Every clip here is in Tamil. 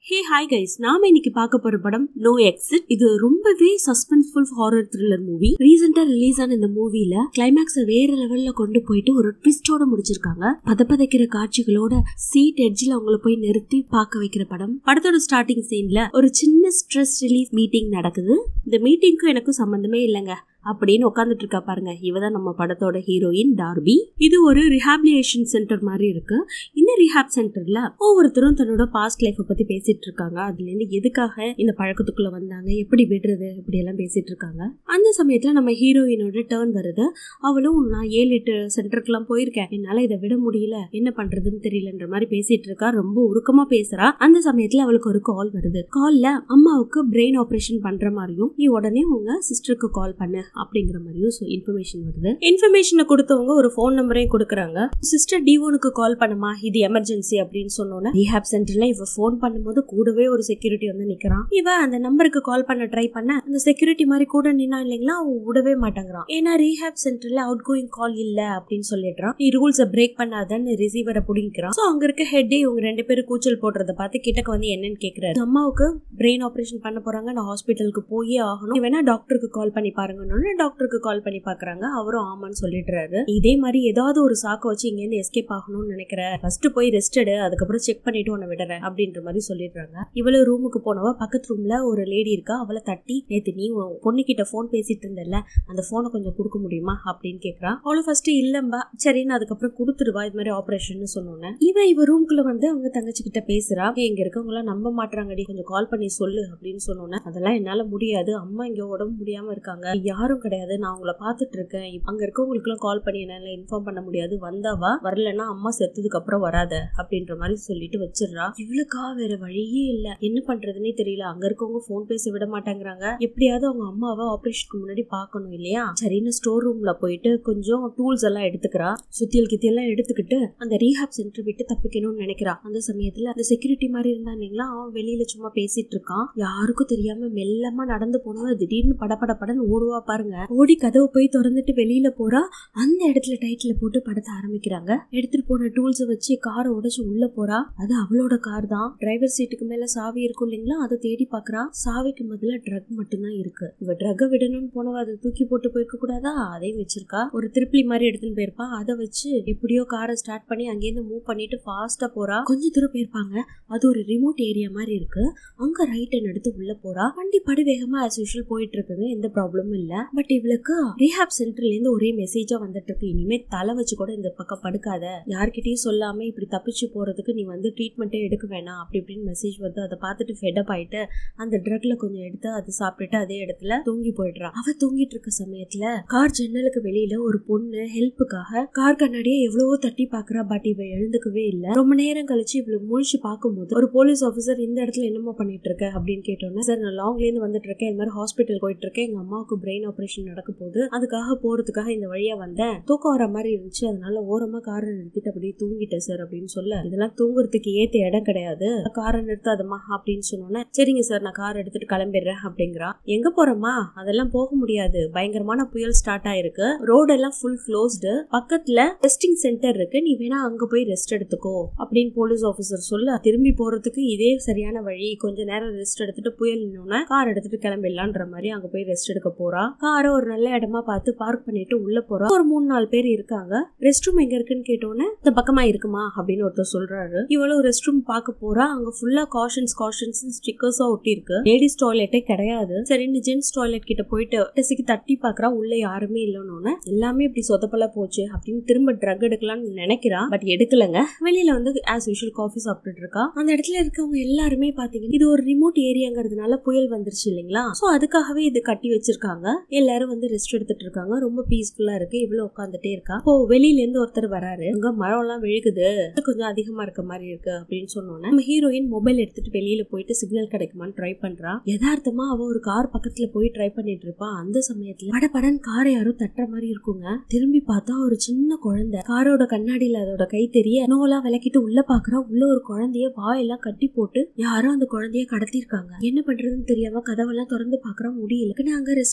ஹே ஹாய் கைஸ் நாம இன்னைக்கு பார்க்க போற படம் நோ எக்ஸிட் இது ரொம்பவே சஸ்பென்ஸ்ஃபுல் ஹாரர் த்ரில்லர் மூவி ரீசெண்டா ரிலீஸ் ஆன இந்த மூவில கிளைமேக்ஸ வேற லெவல்ல கொண்டு போயிட்டு ஒரு ட்விஸ்டோட முடிச்சிருக்காங்க பதப்பதைக்கிற காட்சிகளோட சீட் எட்ஜில் அவங்கள போய் நிறுத்தி பார்க்க வைக்கிற படம் படத்தோட ஸ்டார்டிங் சீன்ல ஒரு சின்ன ஸ்ட்ரெஸ் ரிலீஃப் மீட்டிங் நடக்குது இந்த மீட்டிங்க்கும் எனக்கும் சம்பந்தமே இல்லைங்க அப்படின்னு உட்காந்துட்டு இருக்கா பாருங்க இவ தான் நம்ம படத்தோட ஹீரோயின் டார்பி இது ஒரு ரிஹாபிலியேஷன் சென்டர் மாதிரி இருக்கு இந்த ரிஹாப் சென்டர்ல ஒவ்வொருத்தரும் தன்னோட பாஸ்ட் லைஃப்பை பத்தி பேசிட்டு இருக்காங்க அதுல இருந்து எதுக்காக இந்த பழக்கத்துக்குள்ள வந்தாங்க எப்படி விடுறது இப்படி எல்லாம் பேசிட்டு இருக்காங்க அந்த சமயத்துல நம்ம ஹீரோயினோட டேர்ன் வருது அவளும் நான் ஏழு எட்டு சென்டருக்குலாம் போயிருக்கேன் என்னால இதை விட முடியல என்ன பண்றதுன்னு தெரியலன்ற மாதிரி பேசிட்டு இருக்கா ரொம்ப உருக்கமா பேசுறா அந்த சமயத்துல அவளுக்கு ஒரு கால் வருது கால்ல அம்மாவுக்கு பிரெயின் ஆபரேஷன் பண்ற மாதிரியும் நீ உடனே உங்க சிஸ்டருக்கு கால் பண்ணு அப்படிங்கிற மாதிரியும் இன்ஃபர்மேஷன் வருது இன்ஃபர்மேஷனை கொடுத்தவங்க ஒரு ஃபோன் நம்பரையும் கொடுக்குறாங்க சிஸ்டர் டிவோனுக்கு கால் பண்ணுமா இது எமர்ஜென்சி அப்படின்னு சொன்னோன்னே ரீஹாப் சென்டர்ல இவ ஃபோன் பண்ணும்போது கூடவே ஒரு செக்யூரிட்டி வந்து நிக்கிறான் இவ அந்த நம்பருக்கு கால் பண்ண ட்ரை பண்ண அந்த செக்யூரிட்டி மாதிரி கூட நின்னா இல்லைங்களா அவன் விடவே மாட்டேங்கிறான் ஏன்னா ரீஹாப் சென்டர்ல அவுட் கோயிங் கால் இல்ல அப்படின்னு சொல்லிடுறான் நீ ரூல்ஸை பிரேக் பண்ணாதன்னு ரிசீவரை புடிங்கிறான் ஸோ அங்க இருக்க ஹெட்டே இவங்க ரெண்டு பேரும் கூச்சல் போடுறத பார்த்து கிட்டக்க வந்து என்னன்னு கேக்குறாரு அம்மாவுக்கு பிரெயின் ஆபரேஷன் பண்ண போறாங்க நான் ஹாஸ்பிட்டலுக்கு போயே ஆகணும் வேணா டாக்டருக்கு கால் பண்ணி பாருங்கன்னு டாக்டருக்கு கால் பண்ணி பாக்குறாங்க அவரும் ஆமான்னு சொல்லிடுறாரு இதே மாதிரி ஏதாவது ஒரு சாக்க வச்சு இங்க இருந்து எஸ்கேப் ஆகணும்னு நினைக்கிறேன் ஃபர்ஸ்ட் போய் ரெஸ்ட் எடு அதுக்கப்புறம் செக் பண்ணிட்டு உன்னை விடுறேன் அப்படின்ற மாதிரி சொல்லிடுறாங்க இவளு ரூமுக்கு போனவ பக்கத்து ரூம்ல ஒரு லேடி இருக்கா அவளை தட்டி நேத்து நீ உன் பொண்ணுகிட்ட ஃபோன் பேசிட்டு இருந்தல அந்த போனை கொஞ்சம் கொடுக்க முடியுமா அப்படின்னு கேக்குறா அவளும் ஃபர்ஸ்ட் இல்லம்பா சரின்னு அதுக்கப்புறம் கொடுத்துடுவா இது மாதிரி ஆபரேஷன் சொன்னோன்னே இவன் இவ ரூம்குள்ள வந்து அவங்க தங்கச்சி கிட்ட பேசுறா "ஏய், இங்க இருக்கவங்க எல்லாம் நம்ப மாட்டாங்கடி கொஞ்சம் கால் பண்ணி சொல்லு அப்படின்னு சொன்னோன்னே அதெல்லாம் என்னால முடியாது அம்மா இங்க உடம்பு முடியாம இருக்காங்க யாரும் கிடையாது நான் உங்களை பார்த்துட்டு இருக்கேன் இப்ப அங்க இருக்கவங்களுக்கு எல்லாம் கால் பண்ணி என்னால இன்ஃபார்ம் பண்ண முடியாது வந்தாவா வரலன்னா அம்மா செத்ததுக்கு அப்புறம் வராத அப்படின்ற மாதிரி சொல்லிட்டு வச்சிடுறா இவளுக்கா வேற வழியே இல்ல என்ன பண்றதுன்னே தெரியல அங்க இருக்கவங்க போன் பேச விட மாட்டேங்கிறாங்க எப்படியாவது அவங்க அம்மாவை ஆபரேஷனுக்கு முன்னாடி பார்க்கணும் இல்லையா சரின்னு ஸ்டோர் ரூம்ல போயிட்டு கொஞ்சம் டூல்ஸ் எல்லாம் எடுத்துக்கிறா சுத்தியல் கித்தி எல்லாம் எடுத்துக்கிட்டு அந்த ரீஹாப் சென்டர் விட்டு தப்பிக்கணும்னு நினைக்கிறா அந்த சமயத்துல அந்த செக்யூரிட்டி மாதிரி இருந்தா இல்லைங்களா அவன் வெளியில சும்மா பேசிட்டு இருக்கான் யாருக்கும் தெரியாம மெல்லமா நடந்து போனவன் திடீர்னு படபட படன்னு ஓடுவா பாருங்க ஓடி கதவை போய் திறந்துட்டு வெளியில போறா அந்த இடத்துல டைட்டில் போட்டு படத்தை ஆரம்பிக்கிறாங்க எடுத்துட்டு போன டூல்ஸை வச்சு காரை உடைச்சு உள்ள போறா அது அவளோட கார் தான் டிரைவர் சீட்டுக்கு மேல சாவி இருக்கும் இல்லைங்களா அதை தேடி பாக்குறா சாவிக்கு முதல்ல ட்ரக் மட்டும்தான் இருக்கு இவ ட்ரக்கை விடணும்னு போனவ அதை தூக்கி போட்டு போயிருக்க கூடாதா அதையும் வச்சிருக்கா ஒரு திருப்பிலி மாதிரி எடுத்துன்னு போயிருப்பா அதை வச்சு எப்படியோ காரை ஸ்டார்ட் பண்ணி அங்கேருந்து மூவ் பண்ணிட்டு ஃபாஸ்டா போறா கொஞ்ச தூரம் போயிருப்பாங்க அது ஒரு ரிமோட் ஏரியா மாதிரி இருக்கு அங்க ரைட் எடுத்து உள்ள போறா வண்டி படு வேகமா ஆஸ் யூஷுவல் போயிட்டு இருக்குது எந்த ப்ராப்ளமும் இல்ல பட் இவளுக்கு ரீஹாப் சென்டர்ல இருந்து ஒரே மெசேஜா வந்துட்டு இருக்கு இனிமே தலை வச்சு கூட இந்த பக்கம் படுக்காத யார்கிட்டயும் சொல்லாம இப்படி தப்பிச்சு போறதுக்கு நீ வந்து ட்ரீட்மெண்ட்டே எடுக்க வேணாம் அப்படி இப்படின்னு மெசேஜ் வருது அதை பார்த்துட்டு ஃபெடப் ஆயிட்டு அந்த ட்ரக்ல கொஞ்சம் எடுத்து அதை சாப்பிட்டுட்டு அதே இடத்துல தூங்கி போயிடுறா அவ தூங்கிட்டு இருக்க சமயத்துல கார் ஜன்னலுக்கு வெளியில ஒரு பொண்ணு ஹெல்ப்புக்காக கார் கண்ணாடியே எவ்வளவோ தட்டி பாக்குறா பட் இவ எழுந்துக்கவே இல்ல ரொம்ப நேரம் கழிச்சு இவளுக்கு முழிச்சு பார்க்கும்போது ஒரு போலீஸ் ஆஃபீஸர் இந்த இடத்துல என்னமோ பண்ணிட்டு இருக்க அப்படின்னு கேட்டோன்னே சார் நான் லாங்ல இருந்து வந்துட்டு இருக்கேன் இந்த மாதிரி ஹாஸ்பிட்டல் போயிட்டு இருக்கேன் எங்க அம்மாவுக்கு பிரெயின் ஆபரேஷன் நடக்க போகுது அதுக்காக போறதுக்காக இந்த வழியா வந்தேன் தூக்கம் வர மாதிரி இருந்துச்சு அதனால ஓரமா காரை நிறுத்திட்டு அப்படியே தூங்கிட்டேன் சார் அப்படின்னு சொல்ல இதெல்லாம் தூங்குறதுக்கு ஏத்த இடம் கிடையாது காரை நிறுத்தாதம்மா அப்படின்னு சொன்னோன்னே சரிங்க சார் நான் கார் எடுத்துட்டு கிளம்பிடுறேன் அப்படிங்கிறா எங்க போறோமா அதெல்லாம் போக முடியாது பயங்கரமான புயல் ஸ்டார்ட் ஆயிருக்கு ரோடெல்லாம் ஃபுல் க்ளோஸ்டு பக்கத்துல டெஸ்டிங் சென்டர் இருக்கு நீ வேணா அங்க போய் ரெஸ்ட் எடுத்துக்கோ அப்படின்னு போலீஸ் ஆபீசர் சொல்ல திரும்பி போறதுக்கு இதே சரியான வழி கொஞ்ச நேரம் ரெஸ்ட் எடுத்துட்டு புயல் நின்னோன்னே கார் எடுத்துட்டு கிளம்பிடலான்ற மாதிரி அங்க போய் ரெஸ்ட் எடுக்க போறா காரை ஒரு நல்ல இடமா பார்த்து பார்க் பண்ணிட்டு உள்ள போறா ஒரு மூணு நாலு பேர் இருக்காங்க ரெஸ்ட் ரூம் எங்க இருக்குன்னு கேட்டோன்னே இந்த பக்கமா இருக்குமா அப்படின்னு ஒருத்தர் சொல்றாரு இவளும் ரெஸ்ட் ரூம் பார்க்க போறா அங்க ஃபுல்லா காஷன்ஸ் காஷன்ஸ் ஸ்டிக்கர்ஸா ஒட்டி இருக்கு லேடிஸ் டாய்லெட்டே கிடையாது சரின்னு ஜென்ஸ் டாய்லெட் கிட்ட போயிட்டு டெசிக்கு தட்டி பாக்குறா உள்ள யாருமே இல்லைன்னு எல்லாமே இப்படி சொதப்பலா போச்சு அப்படின்னு திரும்ப ட்ரக் எடுக்கலாம்னு நினைக்கிறா பட் எடுக்கலங்க வெளியில வந்து ஆஸ் யூஷுவல் காஃபி சாப்பிட்டுட்டு இருக்கா அந்த இடத்துல இருக்கவங்க எல்லாருமே பாத்தீங்கன்னா இது ஒரு ரிமோட் ஏரியாங்கிறதுனால புயல் வந்துருச்சு இல்லைங்களா சோ அதுக்காகவே இது கட்டி வச்சிருக்காங்க எல்லாரும் வந்து ரெஸ்ட் எடுத்துட்டு இருக்காங்க ரொம்ப பீஸ்ஃபுல்லா இருக்கு இவ்வளவு உட்காந்துட்டே இருக்கா இப்போ வெளியில இருந்து ஒருத்தர் வராரு அங்க மரம் எல்லாம் விழுகுது கொஞ்சம் அதிகமா இருக்க மாதிரி இருக்கு அப்படின்னு சொன்னோன்னே நம்ம ஹீரோயின் மொபைல் எடுத்துட்டு வெளியில போயிட்டு சிக்னல் கிடைக்குமான்னு ட்ரை பண்றா யதார்த்தமா அவ ஒரு கார் பக்கத்துல போய் ட்ரை பண்ணிட்டு இருப்பா அந்த சமயத்துல பட படன் காரை யாரோ தட்டுற மாதிரி இருக்குங்க திரும்பி பார்த்தா ஒரு சின்ன குழந்தை காரோட கண்ணாடியில அதோட கை தெரிய நோலா விளக்கிட்டு உள்ள பாக்குறா உள்ள ஒரு குழந்தைய வாயெல்லாம் கட்டி போட்டு யாரோ அந்த குழந்தைய கடத்திருக்காங்க என்ன பண்றதுன்னு தெரியாம கதவெல்லாம் திறந்து பாக்குறா முடியல அங்க ரெஸ்ட் எடுத்துட்டு இருக்க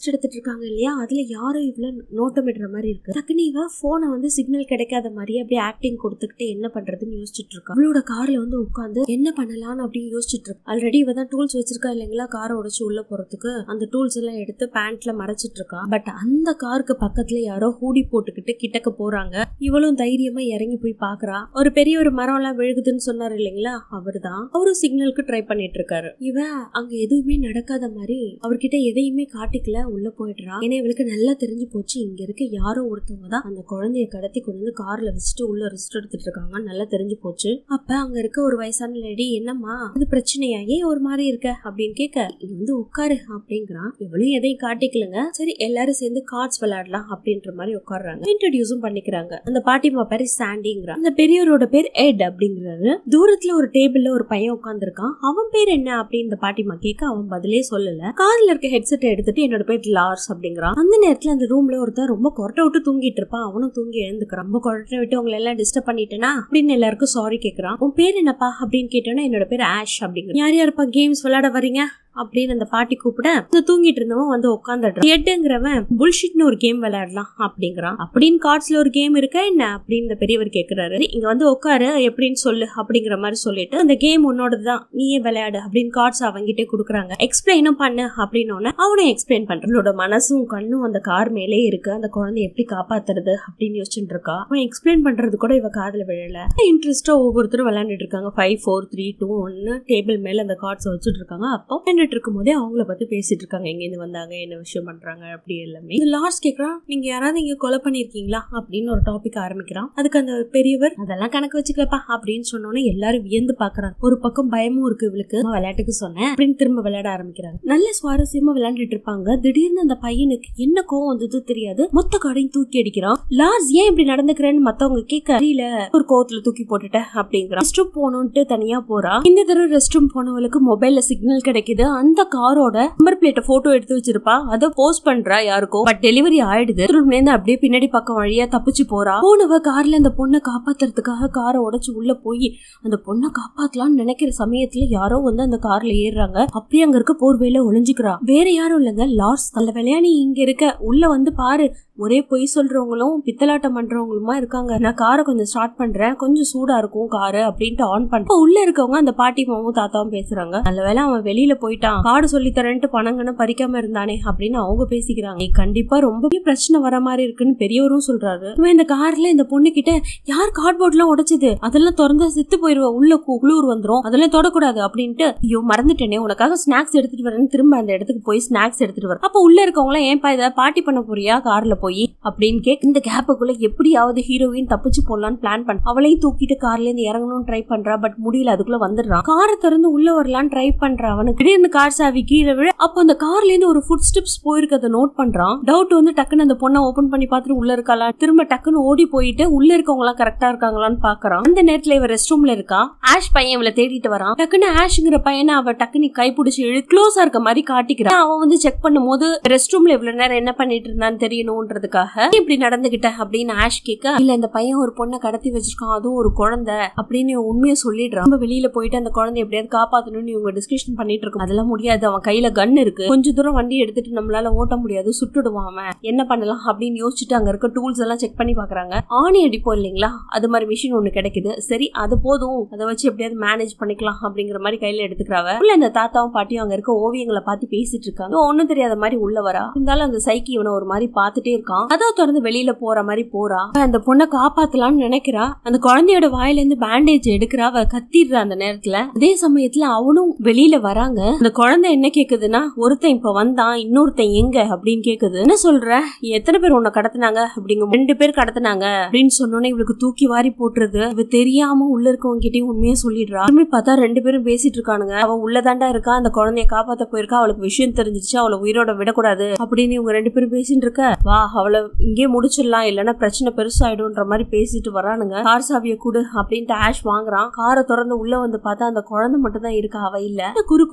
இருக்காங்க இல்லையா அதுல யாரும் இவ்வளவு நோட்டமிடுற மாதிரி இருக்கு டக்குனு இவ போனை வந்து சிக்னல் கிடைக்காத மாதிரி அப்படியே ஆக்டிங் கொடுத்துக்கிட்டு என்ன பண்றதுன்னு யோசிச்சுட்டு இருக்கா அவளோட கார்ல வந்து உட்காந்து என்ன பண்ணலாம்னு அப்படின்னு யோசிச்சுட்டு இருக்கா ஆல்ரெடி இவ தான் டூல்ஸ் வச்சிருக்கா இல்லைங்களா காரை உடைச்சு உள்ள போறதுக்கு அந்த டூல்ஸ் எல்லாம் எடுத்து பேண்ட்ல மறைச்சிட்டு இருக்கா பட் அந்த காருக்கு பக்கத்துல யாரோ ஹூடி போட்டுக்கிட்டு கிட்டக்க போறாங்க இவளும் தைரியமா இறங்கி போய் பாக்குறா ஒரு பெரிய ஒரு மரம் எல்லாம் விழுகுதுன்னு சொன்னாரு இல்லைங்களா அவர்தான் அவரும் சிக்னலுக்கு ட்ரை பண்ணிட்டு இருக்காரு இவ அங்க எதுவுமே நடக்காத மாதிரி அவர்கிட்ட எதையுமே காட்டிக்கல உள்ள போயிடுறா ஏன்னா இவளுக்கு நல்லா தெரிஞ்சு போச்சு இங்க இருக்க யாரோ ஒருத்தவங்க தான் அந்த குழந்தைய கடத்தி கொண்டு வந்து கார்ல வச்சுட்டு உள்ள ரெஸ்ட் எடுத்துட்டு இருக்காங்க நல்லா தெரிஞ்சு போச்சு அப்ப அங்க இருக்க ஒரு வயசான லேடி என்னம்மா அது பிரச்சனையா ஏன் ஒரு மாதிரி இருக்க அப்படின்னு கேட்க இது வந்து உட்காரு அப்படிங்கிறான் இவளும் எதையும் காட்டிக்கலங்க சரி எல்லாரும் சேர்ந்து கார்ட்ஸ் விளையாடலாம் அப்படின்ற மாதிரி உட்காடுறாங்க இன்ட்ரடியூஸும் பண்ணிக்கிறாங்க அந்த பாட்டிமா பேரு சாண்டிங்கிறா அந்த பெரியவரோட பேர் எட் அப்படிங்கிறாரு தூரத்துல ஒரு டேபிள்ல ஒரு பையன் உட்காந்துருக்கான் அவன் பேர் என்ன அப்படின்னு இந்த பாட்டிமா கேட்க அவன் பதிலே சொல்லல கார்ல இருக்க ஹெட்செட் எடுத்துட்டு என்னோட பேர் லார்ஸ் அப்படிங்கிறான் அந்த நேரத்துல அந்த ரூம்ல ஒருத்தன் ரொம்ப கொரட்டை விட்டு தூங்கிட்டு இருப்பான் அவனும் தூங்கி எழுந்துக்கிறான் ரொம்ப கொரட்டை விட்டு உங்களை எல்லாம் டிஸ்டர்ப் பண்ணிட்டேனா அப்படின்னு எல்லாருக்கும் சாரி கேக்குறான் உன் பேர் என்னப்பா அப்படின்னு கேட்டோன்னா என்னோட பேர் ஆஷ் அப்படிங்கிற யார் யாருப்பா கேம்ஸ் விளையாட வரீங்க அப்படின்னு அந்த பாட்டி கூப்பிட இந்த தூங்கிட்டு இருந்தவன் வந்து உட்காந்துட்டு எட்டுங்கிறவன் புல்ஷிட்னு ஒரு கேம் விளையாடலாம் அப்படிங்கிறான் அப்படின்னு கார்ட்ஸ்ல ஒரு கேம் இருக்கா என்ன அப்படின்னு இந்த பெரியவர் கேக்குறாரு இங்க வந்து உட்காரு எப்படின்னு சொல்லு அப்படிங்கிற மாதிரி சொல்லிட்டு அந்த கேம் உன்னோடது தான் நீயே விளையாடு அப்படின்னு கார்ட்ஸ் அவங்கிட்டே கொடுக்குறாங்க எக்ஸ்பிளைனும் பண்ணு அப்படின்னு அவனும் எக்ஸ்பிளைன் பண்றான் அவனோட மனசும் கண்ணும் அந்த கார் மேலே இருக்கு அந்த குழந்தை எப்படி காப்பாத்துறது அப்படின்னு யோசிச்சுட்டு இருக்கா அவன் எக்ஸ்பிளைன் பண்றது கூட இவ காதுல விழல இன்ட்ரெஸ்டா ஒவ்வொருத்தரும் விளையாண்டுட்டு இருக்காங்க ஃபைவ் ஃபோர் த்ரீ டூ ஒன்னு டேபிள் மேல அந்த கார்ட்ஸ் வச்சுட்டு இருக்காங்க அப்போ விளையாண்டுட்டு இருக்கும் போதே அவங்கள பத்தி பேசிட்டு இருக்காங்க எங்க இருந்து வந்தாங்க என்ன விஷயம் பண்றாங்க அப்படி எல்லாமே லார்ஸ் கேக்குறான் நீங்க யாராவது இங்க கொலை பண்ணிருக்கீங்களா அப்படின்னு ஒரு டாபிக் ஆரம்பிக்கிறான் அதுக்கு அந்த பெரியவர் அதெல்லாம் கணக்கு வச்சுக்கலப்பா அப்படின்னு சொன்னோன்னே எல்லாரும் வியந்து பாக்குறாங்க ஒரு பக்கம் பயமும் இருக்கு இவளுக்கு நான் விளையாட்டுக்கு சொன்னேன் அப்படின்னு திரும்ப விளையாட ஆரம்பிக்கிறாங்க நல்ல சுவாரஸ்யமா விளையாண்டுட்டு இருப்பாங்க திடீர்னு அந்த பையனுக்கு என்ன கோவம் வந்தது தெரியாது மொத்த கடையும் தூக்கி அடிக்கிறான் லார்ஸ் ஏன் இப்படி நடந்துக்கிறேன்னு மத்தவங்க கேட்க தெரியல ஒரு கோவத்துல தூக்கி போட்டுட்ட அப்படிங்கிறான் ரெஸ்ட் ரூம் போகணும்ட்டு தனியா போறா இந்த தடவை ரெஸ்ட் ரூம் போனவளுக்கு மொபைல்ல சிக்னல் கிடைக்குது அந்த காரோட நம்பர் பிளேட்ட போட்டோ எடுத்து வச்சிருப்பா அதை போஸ்ட் பண்றா யாருக்கோ பட் டெலிவரி ஆயிடுது ரூம்ல இருந்து அப்படியே பின்னாடி பக்கம் வழியா தப்பிச்சு போறா போனவ கார்ல அந்த பொண்ணை காப்பாத்துறதுக்காக காரை உடைச்சு உள்ள போய் அந்த பொண்ணை காப்பாத்தலாம்னு நினைக்கிற சமயத்துல யாரோ வந்து அந்த கார்ல ஏறுறாங்க அப்படியே அங்க இருக்க போர்வையில ஒளிஞ்சுக்கிறா வேற யாரும் இல்லைங்க லார்ஸ் நல்ல வேலையா நீ இங்க இருக்க உள்ள வந்து பாரு ஒரே பொய் சொல்றவங்களும் பித்தலாட்டம் பண்றவங்களுமா இருக்காங்க நான் காரை கொஞ்சம் ஸ்டார்ட் பண்றேன் கொஞ்சம் சூடா இருக்கும் காரு அப்படின்ட்டு ஆன் பண்ண உள்ள இருக்கவங்க அந்த பாட்டி மாவும் தாத்தாவும் பேசுறாங்க நல்ல வேளை அவன் வெளியில போயிட்டான் கார்டு சொல்லி தரேன்ட்டு பணங்கன்னு பறிக்காம இருந்தானே அப்படின்னு அவங்க பேசிக்கிறாங்க "நீ கண்டிப்பா ரொம்ப பெரிய பிரச்சனை வர மாதிரி இருக்குன்னு பெரியவரும் சொல்றாரு இவன் இந்த கார்ல இந்த பொண்ணு கிட்ட யார் கார்ட்போர்ட் எல்லாம் உடைச்சது அதெல்லாம் திறந்தா செத்து போயிருவ உள்ள கு- குளிர் வந்துரும் அதெல்லாம் தொடக்கூடாது அப்படின்ட்டு ஐயோ மறந்துட்டேனே உனக்காக ஸ்நாக்ஸ் எடுத்துட்டு வரேன்னு திரும்ப அந்த இடத்துக்கு போய் ஸ்நாக்ஸ் எடுத்துட்டு வர அப்ப உள்ள இருக்கவங்க எல்லாம் ஏன்பா இதை பார்ட்டி பண்ண போறியா கார்ல போய் அப்படின்னு கேக் இந்த கேப்புக்குள்ள எப்படியாவது ஹீரோயின் தப்பிச்சு போடலான்னு பிளான் பண்ண அவளையும் தூக்கிட்டு கார்ல இருந்து இறங்கணும்னு ட்ரை பண்றா பட் முடியல அதுக்குள்ள வந்துடுறான் காரை திறந்து உள்ள வரலான்னு ட்ரை பண்றா அவனுக்கு திடீர்னு கார் சாவி கீழே விழ அப்போ அந்த கார்ல இருந்து ஒரு ஃபுட் ஸ்டெப்ஸ் போயிருக்கத நோட் பண்றான் டவுட் வந்து டக்குன்னு அந்த பொண்ணை ஓபன் பண்ணி பார்த்துட்டு உள்ள இருக்காளா திரும்ப டக்குன்னு ஓடி போயிட்டு உள்ள இருக்கவங்க எல்லாம் கரெக்டா இருக்காங்களான்னு பாக்குறான் அந்த நேரத்துல இவ ரெஸ்ட் ரூம்ல இருக்கா ஆஷ் பையன் இவளை தேடிட்டு வரான் டக்குன்னு ஆஷ்ங்கிற பையனை அவ டக்குன்னு கைப்பிடிச்சு இழு க்ளோஸா இருக்க மாதிரி காட்டிக்கிறான் அவன் வந்து செக் பண்ணும்போது ரெஸ்ட் ரூம்ல இவ்வளவு நேரம் என்ன பண்ணிட்டு இருந்தான்னு தெரியணும்ன்றதுக்காக "நீ இப்படி நடந்துகிட்ட அப்படின்னு ஆஷ் கேட்க இல்ல இந்த பையன் ஒரு பொண்ணை கடத்தி வச்சிருக்கான் அதுவும் ஒரு குழந்தை அப்படின்னு இவன் உண்மையை சொல்லிடுறான் நம்ம வெளியில போயிட்டு அந்த குழந்தை எப்படியாவது காப்பாத்தணும்னு இவங்க டிஸ்கஷன் பண்ணிட்டு இருக்கோம் அதெல்லாம் முடியாது அவன் கையில கன் இருக்கு கொஞ்ச தூரம் வண்டி எடுத்துட்டு நம்மளால ஓட்ட முடியாது சுட்டுடுவான் அவன் என்ன பண்ணலாம் அப்படின்னு யோசிச்சுட்டு அங்க இருக்க டூல்ஸ் எல்லாம் செக் பண்ணி பாக்குறாங்க ஆணி அடிப்போம் இல்லைங்களா அது மாதிரி மிஷின் ஒண்ணு கிடைக்குது சரி அது போதும் அதை வச்சு எப்படியாவது மேனேஜ் பண்ணிக்கலாம் அப்படிங்கிற மாதிரி கையில எடுத்துக்கிறாவ உள்ள அந்த தாத்தாவும் பாட்டியும் அங்க இருக்க ஓவியங்களை பார்த்து பேசிட்டு இருக்காங்க இவன் ஒண்ணும் தெரியாத மாதிரி உள்ள வரா இருந்தாலும் அந்த சைக்கி இவனை ஒரு மாதிரி பார்த்துட்டே இருக்கான் அதை திறந்து வெளியில போற மாதிரி போறா அவ அந்த பொண்ணை காப்பாத்தலாம்னு நினைக்கிறா அந்த குழந்தையோட வாயில இருந்து பேண்டேஜ் எடுக்கிறா அவ கத்திடுறா அந்த நேரத்துல அதே சமயத்துல அவனும் வெளியில வராங்க அந்த குழந்தை என்ன கேக்குதுன்னா ஒருத்தன் இப்ப வந்தான் இன்னொருத்தன் எங்க அப்படின்னு கேக்குது என்ன சொல்ற எத்தனை பேர் உன்னை கடத்துனாங்க அப்படிங்க ரெண்டு பேர் கடத்துனாங்க அப்படின்னு சொன்னோன்னே இவளுக்கு தூக்கி வாரி போட்டுருது இவ தெரியாம உள்ள இருக்கவங்க கிட்டயும் உண்மையே சொல்லிடுறா திரும்பி பார்த்தா ரெண்டு பேரும் பேசிட்டு இருக்கானுங்க அவ உள்ளதாண்டா இருக்கா அந்த குழந்தைய காப்பாத்த போயிருக்கா அவளுக்கு விஷயம் தெரிஞ்சிருச்சு அவளை உயிரோட விடக்கூடாது அப்படின்னு இவங்க ரெண்டு பேரும் பேசிட்டு இருக்க வா அவளை இங்கே முடிச்சிடலாம் இல்லைன்னா பிரச்சனை பெருசாயிடும்ன்ற மாதிரி பேசிட்டு வரானுங்க கார் சாவியை கொடு அப்படின்ட்டு ஆஷ் வாங்குறான் காரை திறந்து உள்ள வந்து பார்த்தா அந்த குழந்தை மட்டும் தான் இருக்கா அவ இல்ல குறு குறுன்னு வெளியில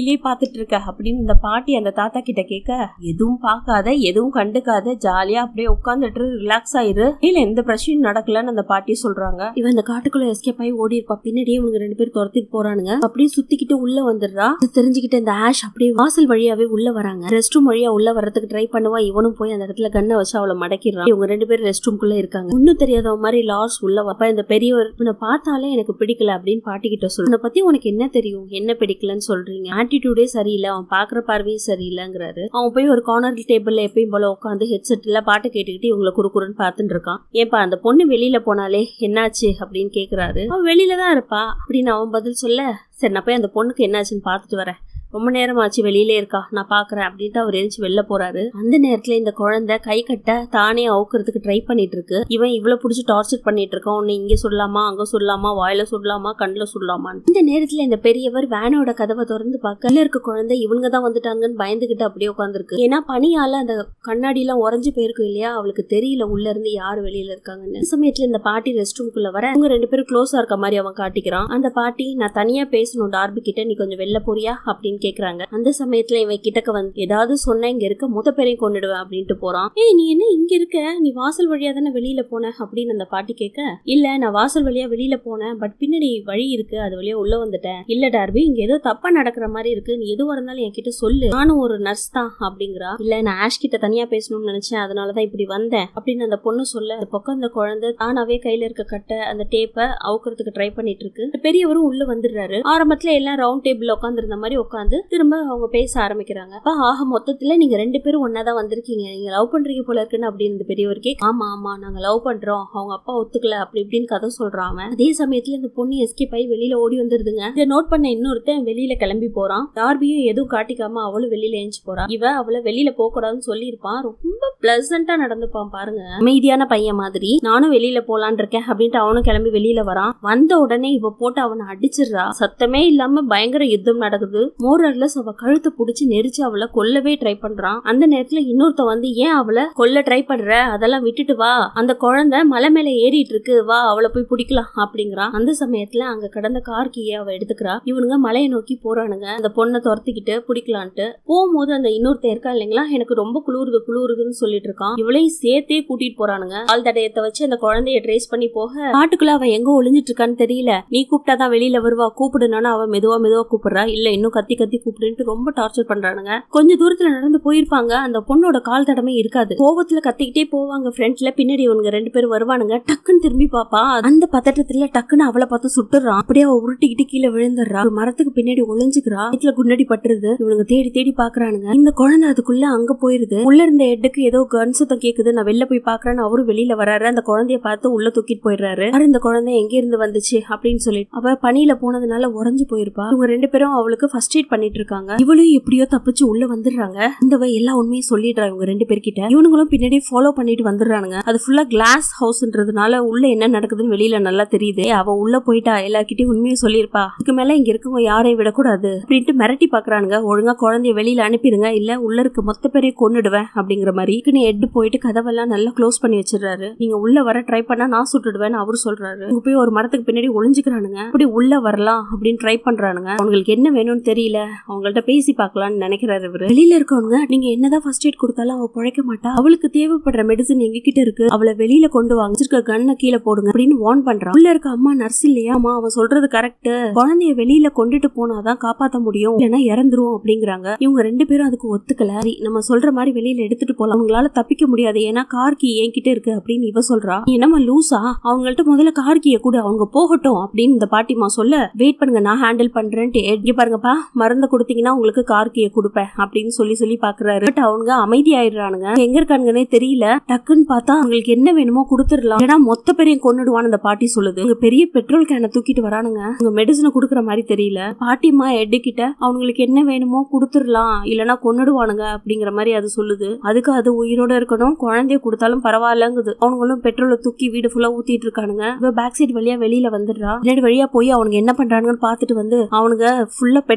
வெளியிலே பாத்துட்டு இருக்க அப்படின்னு இந்த பாட்டி அந்த தாத்தா கிட்ட கேட்க எதுவும் பார்க்காத எதுவும் கண்டுக்காத ஜாலியா அப்படியே உட்காந்துட்டு ரிலாக்ஸ் ஆயிரு இல்ல எந்த பிரச்சனையும் நடக்கலன்னு அந்த பாட்டி சொல்றாங்க இவன் இந்த காட்டுக்குள்ள எஸ்கேப் ஆகி ஓடி இருப்பா பின்னாடியே இவங்க ரெண்டு பேரும் துரத்திட்டு போறானுங்க அப்படியே சுத்திக்கிட்டு உள்ள வந்துடுறா இது தெரிஞ்சுக்கிட்டு இந்த ஆஷ் அப்படியே வாசல் வழியாவே உள்ள வராங்க ரெஸ்ட் ரூம் வழியா உள்ள வரதுக்கு ட்ரை பண்ணுவா இவனும் போய் அந்த இடத்துல கண்ணை வச்சு அவளை மடக்கிடுறான் இவங்க ரெண்டு பேரும் ரெஸ்ட் ரூம்குள்ள இருக்காங்க ஒன்னும் தெரியாத மாதிரி லார்ஸ் உள்ள வப்ப இந்த பெரியவர் இவனை பார்த்தாலே எனக்கு பிடிக்கல அப்படின்னு பாட்டி கிட்ட சொல்லு உன்னை பத்தி உனக்கு என்ன தெரியும் என்ன பிடிக்கலன்னு சொல்றீங்க ஆட்டிடியூடே சரியில்லை அவன் பாக்குற பார்வையும் சரியில்லைங்கிறாரு அவன் போய் ஒரு கார்னர் டேபிள்ல எப்பயும் போல உட்காந்து ஹெட்செட்ல பாட்டு கேட்டுக்கிட்டு இவங்களை குறுக்குறுன்னு பார்த்துட்டு இருக்கான் ஏன்பா அந்த பொண்ணு வெளியில போனாலே என்னாச்சு அப்படின்னு கேக்குறாரு அவன் வெளியில தான் இருப்பா அப்படின்னு அவன் பதில் சொல்ல சரி நான் போய் அந்த பொண்ணுக்கு என்னாச்சுன்னு பார்த்துட்டு வரேன் ரொம்ப நேரமாச்சு வெளியிலே இருக்கா நான் பாக்குறேன் அப்படின்ட்டு அவர் எரிச்சு வெளில போறாரு அந்த நேரத்துல இந்த குழந்தை கை கட்ட தானே அவுக்கிறதுக்கு ட்ரை பண்ணிட்டு இருக்கு இவன் இவ்வளவு புடிச்சு டார்ச்சர் பண்ணிட்டு இருக்கான் உன்னை இங்க சொல்லலாமா அங்க சொல்லலாமா வாயில சொல்லலாமா கண்ணுல சொல்லலாமான்னு இந்த நேரத்துல இந்த பெரியவர் வேனோட கதவை திறந்து பார்க்க உள்ள இருக்க குழந்தை இவங்க தான் வந்துட்டாங்கன்னு பயந்துகிட்டு அப்படியே உட்காந்துருக்கு ஏன்னா பனியால அந்த கண்ணாடி எல்லாம் உறைஞ்சு போயிருக்கும் இல்லையா அவளுக்கு தெரியல உள்ள இருந்து யாரு வெளியில இருக்காங்கன்னு இந்த சமயத்துல இந்த பாட்டி ரெஸ்ட் ரூம்குள்ள வர அவங்க ரெண்டு பேரும் க்ளோஸா இருக்க மாதிரி அவன் காட்டிக்கிறான் அந்த பாட்டி நான் தனியா பேசணும் டார்பி கிட்ட நீ கொஞ்சம் வெளில போறியா அப்படின்னு கேக்குறாங்க அந்த சமயத்துல இவன் கிட்டக்க வந்து ஏதாவது சொன்ன இங்க இருக்க மொத்த பேரையும் கொண்டுடுவேன் அப்படின்ட்டு போறான் ஏய் நீ என்ன இங்க இருக்க நீ வாசல் வழியா தானே வெளியில போன அப்படின்னு அந்த பாட்டி கேட்க இல்ல நான் வாசல் வழியா வெளியில போனேன் பட் பின்னாடி வழி இருக்கு அது வழியா உள்ள வந்துட்டேன் இல்ல டார்பி இங்க ஏதோ தப்பா நடக்கிற மாதிரி இருக்கு நீ எதுவா இருந்தாலும் என்கிட்ட சொல்லு நானும் ஒரு நர்ஸ் தான் அப்படிங்கிறா இல்ல நான் ஆஷ் கிட்ட தனியா பேசணும்னு நினைச்சேன் அதனாலதான் இப்படி வந்தேன் அப்படின்னு அந்த பொண்ணு சொல்ல அந்த பக்கம் அந்த குழந்தை தானாவே கையில இருக்க கட்டை அந்த டேப்பை அவுக்கிறதுக்கு ட்ரை பண்ணிட்டு இருக்கு இந்த பெரியவரும் உள்ள வந்துடுறாரு ஆரம்பத்துல எல்லாம் ரவுண்ட் டேபிள் உட்காந்துருந்த மாதிரி உட்காந்து திரும்ப அவங்க பேச ஆரம்பிக்கிறாங்க அப்ப ஆக மொத்தத்துல நீங்க ரெண்டு பேரும் ஒன்னாதான் வந்திருக்கீங்க நீங்க லவ் பண்றீங்க போல இருக்குன்னு அப்படின்னு இந்த பெரியவருக்கே ஆமா ஆமா நாங்க லவ் பண்றோம் அவங்க அப்பா ஒத்துக்கல அப்படி இப்படின்னு கதை சொல்றான் அவன். அதே சமயத்துல இந்த பொண்ணு எஸ்கேப் ஆகி வெளியில ஓடி வந்துருதுங்க இதை நோட் பண்ண இன்னொருத்தன் வெளியில கிளம்பி போறான் டார்பியும் எதுவும் காட்டிக்காம அவளும் வெளியில ஏஞ்சி போறான் இவ அவளை வெளியில போக கூடாதுன்னு சொல்லியிருப்பான் ரொம்ப பிளசண்டா நடந்துப்பான் பாருங்க அமைதியான பையன் மாதிரி நானும் வெளியில போலான் இருக்கேன் அப்படின்ட்டு அவனும் கிளம்பி வெளியில வரான் வந்த உடனே இவ போட்டு அவனை அடிச்சிடுறா சத்தமே இல்லாம பயங்கர யுத்தம் நடக்குது மோரர்லஸ் அவ கழுத்தை புடிச்சு நெரிச்சு அவளை கொல்லவே ட்ரை பண்றான் அந்த நேரத்துல இன்னொருத்த வந்து ஏன் அவளை கொல்ல ட்ரை பண்ற அதெல்லாம் விட்டுட்டு வா அந்த குழந்தை மலை மேல ஏறிட்டு இருக்கு வா அவளை போய் பிடிக்கலாம் அப்படிங்கிறான் அந்த சமயத்துல அங்க கடந்த கார் கீயை அவ எடுத்துக்கிறா இவனுங்க மலையை நோக்கி போறானுங்க அந்த பொண்ணை துரத்திக்கிட்டு பிடிக்கலான்ட்டு போகும்போது அந்த இன்னொருத்தன் இருக்கா இல்லைங்களா எனக்கு ரொம்ப குளிருது குளிருதுன்னு சொல்லிட்டு இருக்கான் இவளையும் சேர்த்தே கூட்டிட்டு போறானுங்க கால் தடயத்தை வச்சு அந்த குழந்தைய ட்ரேஸ் பண்ணி போக காட்டுக்குள்ள அவ எங்க ஒளிஞ்சிட்டு இருக்கான்னு தெரியல நீ கூப்பிட்டாதான் வெளியில வருவா கூப்பிடுனானா அவ மெதுவா மெதுவா கூப்பிடுறா இல்ல இன்னும் கத்தி கத்தி கூப்பிடுன்ட்டு ரொம்ப டார்ச்சர் பண்றானுங்க கொஞ்ச தூரத்துல நடந்து போயிருப்பாங்க அந்த பொண்ணோட கால் தடமே இருக்காது கோவத்துல கத்திக்கிட்டே போவாங்க ஃப்ரண்ட்ல பின்னாடி இவனுங்க ரெண்டு பேரும் வருவானுங்க டக்குன்னு திரும்பி பாப்பா அந்த பதட்டத்துல டக்குன்னு அவளை பார்த்து சுட்டுறான் அப்படியே அவ உருட்டிக்கிட்டு கீழே விழுந்துடுறா ஒரு மரத்துக்கு பின்னாடி ஒளிஞ்சுக்கிறா வீட்டுல குன்னடி பட்டுருது இவனுங்க தேடி தேடி பாக்குறானுங்க இந்த குழந்தை அதுக்குள்ள அங்க போயிருது உள்ள இருந்த ஹெட்டுக்கு ஏதோ கன் சத்தம் கேக்குது நான் வெளில போய் பாக்குறேன்னு அவரும் வெளியில வராரு அந்த குழந்தைய பார்த்து உள்ள தூக்கிட்டு போயிடுறாரு யாரு இந்த குழந்தை எங்க இருந்து வந்துச்சு அப்படின்னு சொல்லிட்டு அவ பனியில போனதுனால உறைஞ்சு போயிருப்பா இவங்க ரெண்டு பேரும் அவளுக்கு ஃபர்ஸ்ட் எய்ட் பண்ணிட்டு இருக்காங்க இவளும் எப்படியோ தப்பிச்சு உள்ள வந்துடுறாங்க இந்தவ எல்லா உண்மையும் சொல்லிடுறா இவங்க ரெண்டு பேர்கிட்ட இவனுங்களும் பின்னாடி ஃபாலோ பண்ணிட்டு வந்துடுறானுங்க அது ஃபுல்லா கிளாஸ் ஹவுஸ்ன்றதுனால உள்ள என்ன நடக்குதுன்னு வெளியில நல்லா தெரியுது அவ உள்ள போயிட்டா எல்லார்கிட்டயும் உண்மையை சொல்லியிருப்பா இதுக்கு மேல இங்க இருக்கவங்க யாரையும் விடக்கூடாது அப்படின்ட்டு மிரட்டி பாக்குறானுங்க ஒழுங்கா குழந்தைய வெளியில அனுப்பிடுங்க இல்ல உள்ள இருக்க மொத்த பேரையும் கொன்னுடுவேன் அப்படிங்கிற மாதிரி இதுக்குன்னு எட்டு போயிட்டு கதவெல்லாம் நல்லா க்ளோஸ் பண்ணி வச்சிடுறாரு நீங்க உள்ள வர ட்ரை பண்ணா நான் சுட்டுடுவேன்னு அவரு சொல்றாரு இங்க போய் ஒரு மரத்துக்கு பின்னாடி ஒளிஞ்சுக்கிறானுங்க அப்படி உள்ள வரலாம் அப்படின்னு ட்ரை பண்றானுங்க அவங்களுக்கு என்ன வேணும்னு தெரியல அவங்கள்ட்ட பேசி பார்க்கலாம்னு நினைக்கிறாரு இவரு வெளியில இருக்கவங்க நீங்க என்னதான் ஃபர்ஸ்ட் எய்ட் கொடுத்தாலும் அவ பிழைக்க மாட்டா அவளுக்கு தேவைப்படுற மெடிசன் எங்க கிட்ட இருக்கு அவளை வெளியில கொண்டு வாங்க வச்சிருக்க கண்ணை கீழே போடுங்க அப்படின்னு வார்ன் பண்றான் உள்ள இருக்க அம்மா நர்ஸ் இல்லையா அம்மா அவன் சொல்றது கரெக்ட் குழந்தைய வெளியில கொண்டுட்டு போனாதான் காப்பாத்த முடியும் இல்லைன்னா இறந்துரும் அப்படிங்கிறாங்க இவங்க ரெண்டு பேரும் அதுக்கு ஒத்துக்கல சரி, நம்ம சொல்ற மாதிரி வெளியில எடுத்துட்டு போலாம் அவங்களால தப்பிக்க முடியாது ஏன்னா கார் கீ என்கிட்ட இருக்கு அப்படின்னு இவ சொல்றா "நீ என்னம்மா லூசா அவங்கள்ட்ட முதல்ல கார் கீயை கூட அவங்க போகட்டும் அப்படின்னு இந்த பாட்டிமா சொல்ல வெயிட் பண்ணுங்க நான் ஹேண்டில் பண்றேன்ட்டு இங்க பாருங்கப்பா மருந்த கொடுத்தீங்கன்னா உங்களுக்கு கார் கீயை கொடுப்பேன் அப்படின்னு சொல்லி சொல்லி பாக்குறாரு பட் அவங்க அமைதியாயிடுறானுங்க எங்க இருக்கானுங்கன்னே தெரியல டக்குன்னு பார்த்தா அவங்களுக்கு என்ன வேணுமோ கொடுத்துடலாம் ஏன்னா மொத்த பேரையும் கொன்னுடுவான்னு அந்த பாட்டி சொல்லுது இங்க பெரிய பெட்ரோல் கேனை தூக்கிட்டு வரானுங்க உங்க மெடிசனை கொடுக்குற மாதிரி தெரியல பாட்டிமா எட்டு கிட்ட அவங்களுக்கு என்ன வேணுமோ கொடுத்துடலாம் இல்லனா கொன்னுடுவானுங்க அப்படிங்கிற மாதிரி அது சொல்லுது அதுக்கு அது உயிரோட இருக்கணும் குழந்தைய கொடுத்தாலும் பரவாயில்லங்குது அவனுங்களும் பெட்ரோலை தூக்கி வீடு ஃபுல்லா ஊத்திட்டு இருக்கானுங்க இவ பேக் சைடு வழியா வெளியில வந்துடுறா பின்னாடி வழியா போய் அவனுங்க என்ன பண்றானுங்கன்னு பாத்துட்டு வந்து அவனுங்க ஃபுல்லா பெட்ரோல் ஊத்திட்டாங்க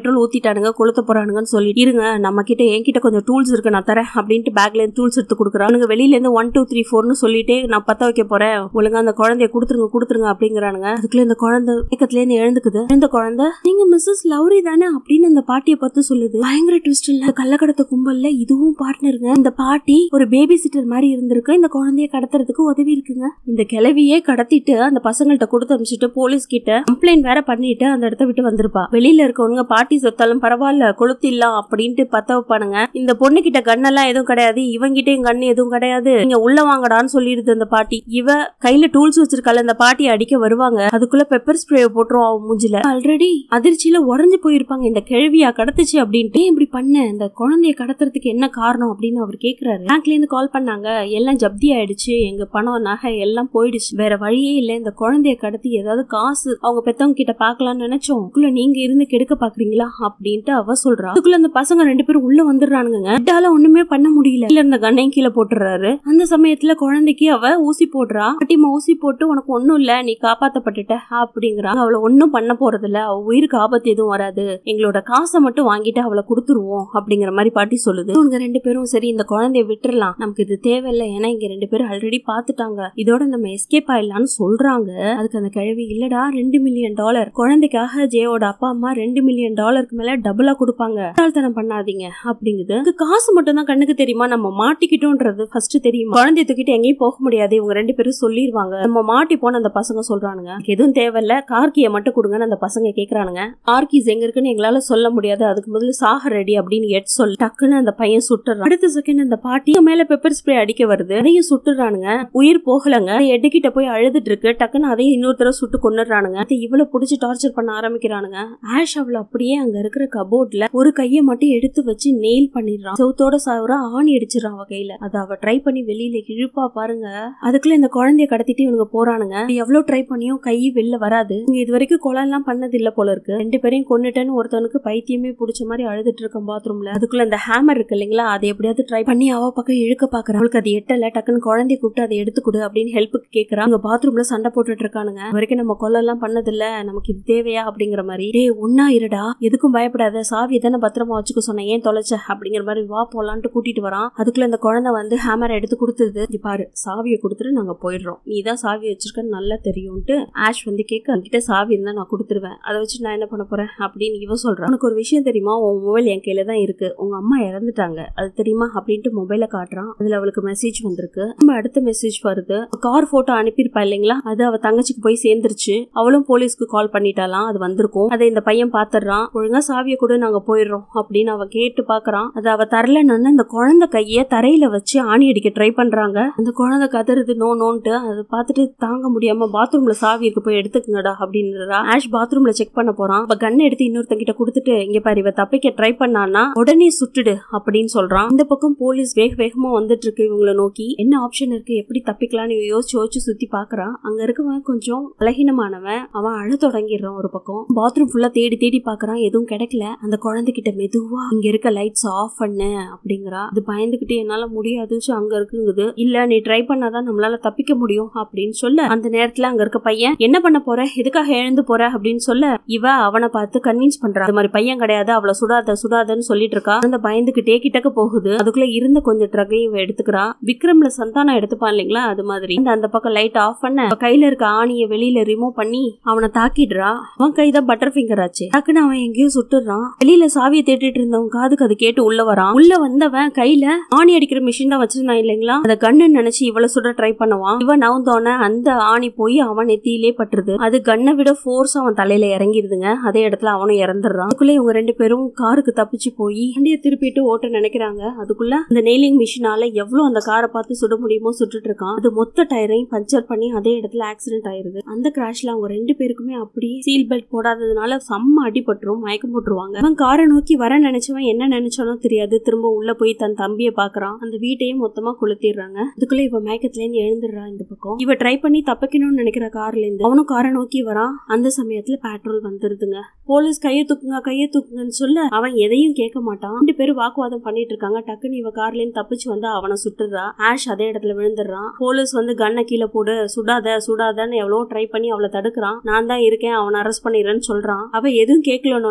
ஏத்திட்டானுங்க கொளுத்த போறானுங்கன்னு சொல்லி இருங்க நம்ம கிட்ட என்கிட்ட கொஞ்சம் டூல்ஸ் இருக்கு நான் தரேன் அப்படின்ட்டு பேக்ல இருந்து டூல்ஸ் எடுத்து கொடுக்குறானுங்க வெளியில இருந்து ஒன் டூ த்ரீ ஃபோர்னு சொல்லிட்டு நான் பத்த வைக்க போறேன் ஒழுங்கா அந்த குழந்தைய கொடுத்துருங்க கொடுத்துருங்க அப்படிங்கிறானுங்க அதுக்குள்ள இந்த குழந்தை ஏக்கத்துல இருந்து எழுந்துக்குது இந்த குழந்தை நீங்க மிஸ்ஸஸ் லவ்ரி தானே அப்படின்னு அந்த பாட்டியை பார்த்து சொல்லுது பயங்கர ட்விஸ்ட் இல்ல கள்ளக்கடத்த கும்பல்ல இதுவும் பார்ட்னருங்க இந்த பாட்டி ஒரு பேபி சிட்டர் மாதிரி இருந்திருக்கு இந்த குழந்தைய கடத்துறதுக்கு உதவி இருக்குங்க இந்த கிளவியே கடத்திட்டு அந்த பசங்கள்ட்ட கொடுத்து அனுப்பிச்சிட்டு போலீஸ் கிட்ட கம்ப்ளைண்ட் வேற பண்ணிட்டு அந்த இடத்த விட்டு வந்திருப்பா வெளியில இருக்கவங்க பாட்டி சொத்தாலும் பரவாயில்ல கொளுத்திடலாம் அப்படின்ட்டு பத்த வைப்பானுங்க இந்த பொண்ணு கிட்ட கண்ணெல்லாம் எதுவும் கிடையாது இவங்கிட்டயும் கண்ணு எதுவும் கிடையாது நீங்க உள்ள வாங்கடான்னு சொல்லிடுது அந்த பாட்டி இவ கையில டூல்ஸ் வச்சிருக்கால அந்த பாட்டியை அடிக்க வருவாங்க அதுக்குள்ள பெப்பர் ஸ்ப்ரே போட்டுரும் அவன் மூஞ்சில ஆல்ரெடி அதிர்ச்சியில உறைஞ்சு போயிருப்பாங்க இந்த கிழவியா கடத்துச்சு அப்படின்ட்டு "ஏன் இப்படி பண்ண இந்த குழந்தைய கடத்துறதுக்கு என்ன காரணம் அப்படின்னு அவர் கேக்குறாரு பேங்க்ல இருந்து கால் பண்ணாங்க எல்லாம் ஜப்தி ஆயிடுச்சு எங்க பணம் நகை எல்லாம் போயிடுச்சு வேற வழியே இல்ல இந்த குழந்தைய கடத்தி ஏதாவது காசு அவங்க பெத்தவங்க கிட்ட பாக்கலாம்னு நினைச்சோம் அதுக்குள்ள நீங்க இருந்து கெடுக்க பாக்குறீங்களா அப்படின்ட்டு அவ சொல்றா அதுக்குள்ள அந்த பசங்க ரெண்டு பேரும் உள்ள வந்துடுறானுங்க இதால ஒண்ணுமே பண்ண முடியல இல்ல இந்த கண்ணையும் கீழே போட்டுறாரு அந்த சமயத்துல குழந்தைக்கு அவ ஊசி போடுறா பாட்டிமா ஊசி போட்டு உனக்கு ஒண்ணும் இல்ல நீ காப்பாத்தப்பட்டுட்ட அப்படிங்கிறா அவளை ஒண்ணும் பண்ண போறது இல்ல அவ உயிருக்கு ஆபத்து எதுவும் வராது எங்களோட காசை மட்டும் வாங்கிட்டு அவளை கொடுத்துருவோம் அப்படிங்கிற மாதிரி பாட்டி சொல்லுது இவங்க ரெண்டு பேரும் சரி இந்த குழந்தைய விட்டுறலாம் நமக்கு இது தேவையில்லை ஏன்னா இங்க ரெண்டு பேரும் ஆல்ரெடி பாத்துட்டாங்க இதோட நம்ம எஸ்கேப் ஆயிடலாம்னு சொல்றாங்க அதுக்கு அந்த கிழவி இல்லடா ரெண்டு மில்லியன் டாலர் குழந்தைக்காக ஜேயோட அப்பா அம்மா ரெண்டு மில்லியன் டாலருக்கு மேல டபுளா கொடுப்பாங்க முட்டாள்தனம் பண்ணாதீங்க அப்படிங்குது இதுக்கு காசு மட்டும் தான் கண்ணுக்கு தெரியுமா நம்ம மாட்டிக்கிட்டோன்றது ஃபர்ஸ்ட் தெரியுமா குழந்தைய தூக்கிட்டு எங்கேயும் போக முடியாது இவங்க ரெண்டு பேரும் சொல்லிடுவாங்க நம்ம மாட்டிப்போன்னு அந்த பசங்க சொல்றானுங்க "எனக்கு எதுவும் தேவையில்ல கார்கியை மட்டும் கொடுங்கன்னு அந்த பசங்க கேக்குறானுங்க கார்கிஸ் எங்க இருக்குன்னு எங்களால சொல்ல முடியாது அதுக்கு முதல்ல சாக ரெடி அப்படின்னு எட் சொல் டக்குன்னு அந்த பையன் சுட்டுறான் அடுத்த செகண்ட் அந்த பாட்டி அவன் மேல பெப்பர் ஸ்ப்ரே அடிக்க வருது அதையும் சுட்டுறானுங்க உயிர் போகலங்க எட்டுக்கிட்ட போய் அழுதுட்டு இருக்கு டக்குன்னு அதையும் இன்னொரு தடவை சுட்டு கொண்டுறானுங்க இவ்வளவு புடிச்சு டார்ச்சர் பண்ண ஆரம்பிக்கிறானுங்க ஆஷ் அவள அப்படியே அங்க இருக்கிற கபோர்ட்ல ஒரு கையை மட்டும் எடுத்து வச்சு நெயில் பண்ணிடுறான் செவுத்தோட சாவரா ஆணி அடிச்சிடறான் அவ கையில அதை அவ ட்ரை பண்ணி வெளியில இழுப்பா பாருங்க அதுக்குள்ள இந்த குழந்தைய கடத்திட்டு இவனுங்க போறானுங்க எவ்வளவு ட்ரை பண்ணியும் கை வெளில வராது இங்க இது வரைக்கும் கொலை எல்லாம் பண்ணது இல்ல போல இருக்கு ரெண்டு பேரையும் கொன்னுட்டேன்னு ஒருத்தவனுக்கு பைத்தியமே பிடிச்ச மாதிரி அழுதுட்டு இருக்கான் பாத்ரூம்ல அதுக்குள்ள இந்த ஹேமர் இருக்கு இல்லைங்களா அதை எப்படியாவது ட்ரை பண்ணி அவ பக்கம் இழுக்க பாக்குறான் அவளுக்கு அது எட்டல டக்குன்னு குழந்தைய கூப்பிட்டு அதை எடுத்து கொடு அப்படின்னு ஹெல்ப்புக்கு கேக்குறான் அங்க பாத்ரூம்ல சண்டை போட்டுட்டு இருக்கானுங்க இது வரைக்கும் நம்ம கொலை எல்லாம் பண்ணது இல்ல நமக்கு இது தேவையா அப்படிங்கிற மாதிரி டேய் ஒன்னா இருடா எதுக்கும் பயப்படாத சாவி தானே பத்திரமா வச்சுக்க சொன்னேன் ஏன் தொலைச்ச அப்படிங்கிற மாதிரி வா போலான்ட்டு கூட்டிட்டு வரான் அதுக்குள்ள இந்த குழந்தை வந்து ஹேமரை எடுத்து கொடுத்தது இங்க பாரு சாவியை கொடுத்துட்டு நாங்க போயிடுறோம் நீ தான் சாவி வச்சிருக்கன்னு நல்லா தெரியும்ட்டு ஆஷ் வந்து கேட்க என்கிட்ட சாவி இருந்தா நான் கொடுத்துருவேன் அதை வச்சு நான் என்ன பண்ண போறேன் அப்படின்னு இவ சொல்றான் உனக்கு ஒரு விஷயம் தெரியுமா உன் மொபைல் என் கையில தான் இருக்கு உங்க அம்மா இறந்துட்டாங்க அது தெரியுமா அப்படின்ட்டு மொபைல காட்டுறான் அதுல அவளுக்கு மெசேஜ் வந்திருக்கு நம்ம அடுத்த மெசேஜ் வருது கார் போட்டோ அனுப்பியிருப்பா இல்லைங்களா அது அவ தங்கச்சிக்கு போய் சேர்ந்துருச்சு அவளும் போலீஸ்க்கு கால் பண்ணிட்டாலாம் அது வந்திருக்கும் அதை இந்த பையன் பாத்துறான் ஒழுங்கா சாவியை கூட நாங்க போயிடுறோம் அப்படின்னு அவ கேட்டு பாக்குறான் அது அவ தரலன்னு அந்த குழந்தை கைய தரையில வச்சு ஆணி அடிக்க ட்ரை பண்றாங்க அந்த குழந்தை கதறுது நோ நோன்ட்டு அதை பார்த்துட்டு தாங்க முடியாம பாத்ரூம்ல சாவி இருக்கு போய் எடுத்துக்கங்கடா அப்படின்றா ஆஷ் பாத்ரூம்ல செக் பண்ண போறான் அப்ப கன் எடுத்து இன்னொருத்தங்கிட்ட கொடுத்துட்டு இங்க பாரு இவ தப்பிக்க ட்ரை பண்ணானா உடனே சுட்டுடு அப்படின்னு சொல்றான் இந்த பக்கம் போலீஸ் வேக வேகமா வந்துட்டு இருக்கு இவங்கள நோக்கி என்ன ஆப்ஷன் இருக்கு எப்படி தப்பிக்கலாம்னு இவன் யோசிச்சு யோசிச்சு சுத்தி பாக்குறான் அங்க இருக்கவன் கொஞ்சம் பலகீனமானவன் அவன் அழ தொடங்கிடுறான் ஒரு பக்கம் பாத்ரூம் ஃபுல்லா தேடி தேடி பாக்குறான் எதுவும் கிடைக்கல அந்த குழந்தைகிட்ட மெதுவா இங்க இருக்க லைட்ஸ் ஆஃப் பண்ணு அப்படிங்கிறா அது பயந்துகிட்டு என்னால முடியாது சோ அங்க இருக்குங்குது இல்ல நீ ட்ரை பண்ணாதான் நம்மளால தப்பிக்க முடியும் அப்படின்னு சொல்ல அந்த நேரத்துல அங்க இருக்க பையன் என்ன பண்ண போற எதுக்காக எழுந்து போற அப்படின்னு சொல்ல இவ அவனை பார்த்து கன்வின்ஸ் பண்றா அது மாதிரி பையன் கிடையாது அவளை சுடாத சுடாதன்னு சொல்லிட்டு இருக்கா அந்த பயந்துகிட்டே கிட்டக்க போகுது அதுக்குள்ள இருந்த கொஞ்சம் ட்ரகையும் இவ எடுத்துக்கிறா விக்ரம்ல சந்தானம் எடுத்துப்பான் இல்லைங்களா அது மாதிரி அந்த அந்த பக்கம் லைட் ஆஃப் பண்ண அவ கையில இருக்க ஆணியை வெளியில ரிமூவ் பண்ணி அவனை தாக்கிடுறா அவன் கைதான் பட்டர் ஃபிங்கர் ஆச்சு டக்குன்னு அவன் எங்கேயோ சுட்டுறான் வெளியில சாவியை தேடிட்டு இருந்தவன் காதுக்கு அது கேட்டு உள்ள வரான் உள்ள வந்தவன் கையில ஆணி அடிக்கிற மிஷின் தான் வச்சிருந்தான் இல்லைங்களா அத கண்ணு நினைச்சு இவ்வளவு சுட ட்ரை பண்ணுவான் இவன் நவுந்தோன அந்த ஆணி போய் அவன் நெத்தியிலே பட்டுருது அது கண்ணை விட ஃபோர்ஸ் அவன் தலையில இறங்கிருதுங்க அதே இடத்துல அவனும் இறந்துடுறான் அதுக்குள்ள இவங்க ரெண்டு பேரும் காருக்கு தப்பிச்சு போய் வண்டியை திருப்பிட்டு ஓட்ட நினைக்கிறாங்க அதுக்குள்ள அந்த நெயிலிங் மிஷினால எவ்வளவு அந்த காரை பார்த்து சுட முடியுமோ சுட்டுட்டு இருக்கான் அது மொத்த டயரையும் பஞ்சர் பண்ணி அதே இடத்துல ஆக்சிடென்ட் ஆயிருது அந்த கிராஷ்ல அவங்க ரெண்டு பேருக்குமே அப்படியே சீல் பெல்ட் போடாததுனால செம்ம அடிபட்டுரும் மயக்கம் போட்டுருவாங்க அவன் காரை நோக்கி வர நினைச்சவன் என்ன நினைச்சானோ தெரியாது திரும்ப உள்ள போய் தன் தம்பியை பாக்குறான் அந்த வீட்டையும் மொத்தமா கொளுத்திடுறாங்க அதுக்குள்ள இவ மயக்கத்துல இருந்து எழுந்துடுறா இந்த பக்கம் இவ ட்ரை பண்ணி தப்பிக்கணும்னு நினைக்கிற கார்ல இருந்து அவனும் காரை நோக்கி வரான் அந்த சமயத்துல பெட்ரோல் வந்துருதுங்க போலீஸ் கையை தூக்குங்க கையை தூக்குங்கன்னு சொல்ல அவன் எதையும் கேட்க மாட்டான் ரெண்டு பேரும் வாக்குவாதம் பண்ணிட்டு இருக்காங்க டக்குன்னு இவ கார்ல இருந்து தப்பிச்சு வந்து அவனை சுட்டுறா ஆஷ் அதே இடத்துல விழுந்துடுறான் போலீஸ் வந்து கண்ணை கீழே போடு சுடாத சுடாதன்னு எவ்வளவு ட்ரை பண்ணி அவளை தடுக்கிறான் நான் தான் இருக்கேன் அவனை அரெஸ்ட் பண்ணிடுறேன்னு சொல்றான் அவ எதுவும் கேட்கலன்னு அவளை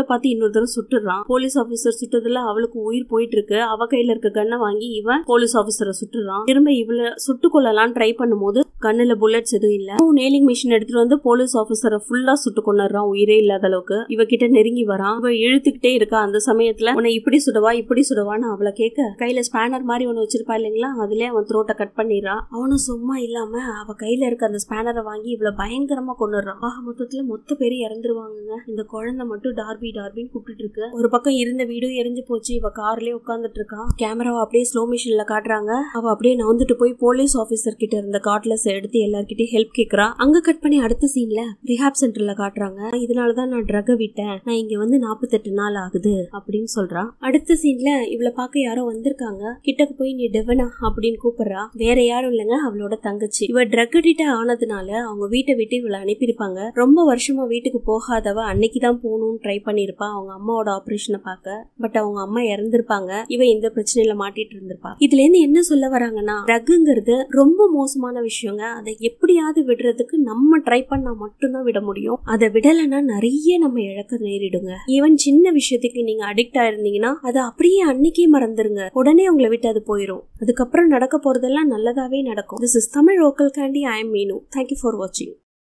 பார்த்து இன்னொருத்தர் சுட்டுறான் போலீஸ் ஆபீசர் சுட்டதுல அவளுக்கு உயிர் போயிட்டு இருக்கு அவ கையில இருக்க கண்ணை வாங்கி இவன் போலீஸ் ஆபீசரை சுட்டுறான் திரும்ப இவள சுட்டு கொள்ளலாம் ட்ரை பண்ணும்போது கண்ணுல புல்லட்ஸ் எதுவும் இல்ல நேலிங் மிஷின் எடுத்துட்டு வந்து போலீஸ் ஆபீசரை ஃபுல்லா சுட்டு கொண்டுறான் உயிரே இல்லாத அளவுக்கு இவகிட்ட நெருங்கி வரான் இவ இழுத்துக்கிட்டே இருக்கா அந்த சமயத்துல உன்னை இப்படி சுடவா இப்படி சுடவான்னு அவளை கேட்க கையில ஸ்பேனர் மாதிரி ஒண்ணு வச்சிருப்பா இல்லைங்களா அதுல அவன் த்ரோட்டை கட் பண்ணிடுறான் அவனும் சும்மா இல்லாம அவ கையில இருக்க அந்த ஸ்பேனரை வாங்கி இவள பயங்கரமா கொண்டுறான் ஆக மொத்தத்துல மொத்த பேரு இறந்துருவாங்க இந்த குழந்தை மட்டும் டார்பி டார்பின்னு கூப்பிட்டு இருக்கு ஒரு பக்கம் இருந்த வீடும் எரிஞ்சு போச்சு இவ கார்லயே உட்காந்துட்டு இருக்கா கேமராவை அப்படியே ஸ்லோ மிஷின்ல காட்டுறாங்க அவ அப்படியே நவுந்துட்டு போய் போலீஸ் ஆபீசர் கிட்ட இருந்த கார்ட்லெஸ் எடுத்து எல்லார்கிட்டயும் ஹெல்ப் கேக்குறா அங்க கட் பண்ணி அடுத்த சீன்ல ரிஹாப் சென்டர்ல காட்டுறாங்க இதனாலதான் நான் ட்ரக விட்டேன் நான் இங்க வந்து நாற்பத்தெட்டு நாள் ஆகுது அப்படின்னு சொல்றா அடுத்த சீன்ல இவளை பார்க்க யாரோ வந்திருக்காங்க கிட்டக்கு போய் நீ டெவனா அப்படின்னு கூப்பிடுறா வேற யாரும் இல்லைங்க அவளோட தங்கச்சி இவ ட்ரக் அடிக்ட் ஆனதுனால அவங்க வீட்டை விட்டு இவளை அனுப்பியிருப்பாங்க ரொம்ப வருஷமா வீட்டுக்கு போகாதவ அன்னைக்கு தான் போகணும்னு ட்ரை பண்ணிருப்பா அவங்க அம்மாவோட ஆபரேஷனை பார்க்க பட் அவங்க அம்மா இறந்திருப்பாங்க இவ இந்த பிரச்சனையில மாட்டிட்டு இருந்திருப்பா இதுல இருந்து என்ன சொல்ல வராங்கன்னா ட்ரக்குங்கிறது ரொம்ப மோசமான விஷயங்க அதை எப்படியாவது விடுறதுக்கு நம்ம ட்ரை பண்ணா மட்டும்தான் விட முடியும் அதை விடலைன்னா நிறைய நம்ம இழக்க நேரிடுங்க ஈவன் சின்ன விஷயத்துக்கு நீங்க அடிக்ட் ஆயிருந்தீங்கன்னா அதை அப்படியே அன்னைக்கே மறந்துருங்க உடனே உங்களை விட்டு அது போயிடும் அதுக்கப்புறம் நடக்க போறதெல்லாம் நல்லதாவே நடக்கும் this is Tamil local candy I am Meenu thank you for வாட்சிங்